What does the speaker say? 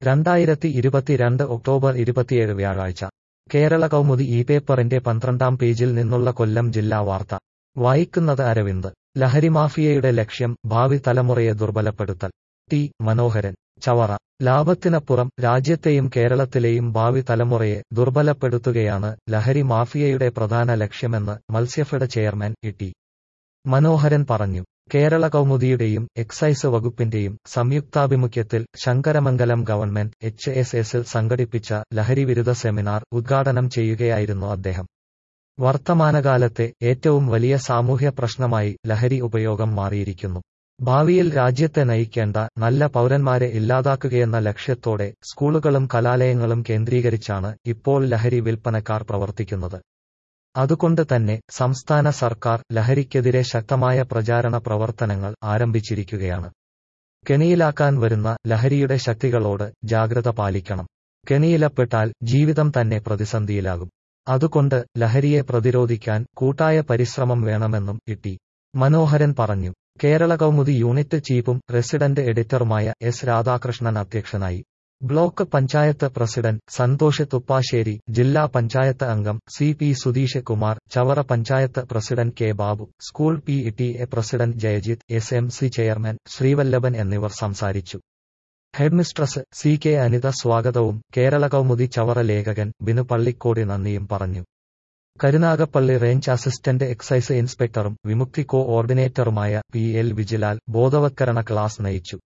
രണ്ടായിരത്തി ഇരുപത്തിരണ്ട് ഒക്ടോബർ ഇരുപത്തിയേഴ് വ്യാഴാഴ്ച കേരള കൗമുദി ഈ പേപ്പറിന്റെ പന്ത്രണ്ടാം പേജിൽ നിന്നുള്ള കൊല്ലം ജില്ലാ വാർത്ത വായിക്കുന്നത് അരവിന്ദ് ലഹരിമാഫിയയുടെ ലക്ഷ്യം ഭാവി തലമുറയെ ദുർബലപ്പെടുത്തൽ ടി മനോഹരൻ ചവറ ലാഭത്തിനപ്പുറം രാജ്യത്തെയും കേരളത്തിലെയും ഭാവി തലമുറയെ ദുർബലപ്പെടുത്തുകയാണ് ലഹരി മാഫിയയുടെ പ്രധാന ലക്ഷ്യമെന്ന് Matsyafed chairman E T Manoharan പറഞ്ഞു കേരള കൗമുദിയുടെയും എക്സൈസ് വകുപ്പിന്റെയും സംയുക്താഭിമുഖ്യത്തിൽ ശങ്കരമംഗലം ഗവൺമെന്റ് എച്ച് എസ് എസിൽ സംഘടിപ്പിച്ച ലഹരിവിരുദ്ധ സെമിനാർ ഉദ്ഘാടനം ചെയ്യുകയായിരുന്നു അദ്ദേഹം വർത്തമാനകാലത്തെ ഏറ്റവും വലിയ സാമൂഹ്യ പ്രശ്നമായി ലഹരി ഉപയോഗം മാറിയിരിക്കുന്നു ഭാവിയിൽ രാജ്യത്തെ നയിക്കേണ്ട നല്ല പൗരന്മാരെ ഇല്ലാതാക്കുകയെന്ന ലക്ഷ്യത്തോടെ സ്കൂളുകളും കലാലയങ്ങളും കേന്ദ്രീകരിച്ചാണ് ഇപ്പോൾ ലഹരി വിൽപ്പനക്കാർ പ്രവർത്തിക്കുന്നത് അതുകൊണ്ട് തന്നെ സംസ്ഥാന സർക്കാർ ലഹരിക്കെതിരെ ശക്തമായ പ്രചാരണ പ്രവർത്തനങ്ങൾ ആരംഭിച്ചിരിക്കുകയാണ് കെണിയിലാക്കാൻ വരുന്ന ലഹരിയുടെ ശക്തികളോട് ജാഗ്രത പാലിക്കണം കെണിയിലപ്പെട്ടാൽ ജീവിതം തന്നെ പ്രതിസന്ധിയിലാകും അതുകൊണ്ട് ലഹരിയെ പ്രതിരോധിക്കാൻ കൂട്ടായ പരിശ്രമം വേണമെന്നും ഇട്ടി മനോഹരൻ പറഞ്ഞു കേരള കൗമുദി യൂണിറ്റ് ചീഫും റെസിഡന്റ് എഡിറ്ററുമായ എസ് രാധാകൃഷ്ണൻ അധ്യക്ഷനായി ബ്ലോക്ക് പഞ്ചായത്ത് പ്രസിഡന്റ് സന്തോഷ് തുപ്പാശ്ശേരി ജില്ലാ പഞ്ചായത്ത് അംഗം C P Sudheesh Kumar Chavara panchayat president K Babu school P T A president Jayajith S M C chairman Sreevallabhan എന്നിവർ സംസാരിച്ചു ഹെഡ്മിസ്ട്രസ് സി കെ അനിത സ്വാഗതവും കേരള കൗമുദി ചവറ ലേഖകൻ ബിനു പള്ളിക്കോടി നന്ദിയും പറഞ്ഞു കരുനാഗപ്പള്ളി റേഞ്ച് അസിസ്റ്റന്റ് എക്സൈസ് ഇൻസ്പെക്ടറും വിമുക്തി കോ ഓർഡിനേറ്ററുമായ പി എൽ വിജിലാൽ ബോധവത്കരണ ക്ലാസ് നയിച്ചു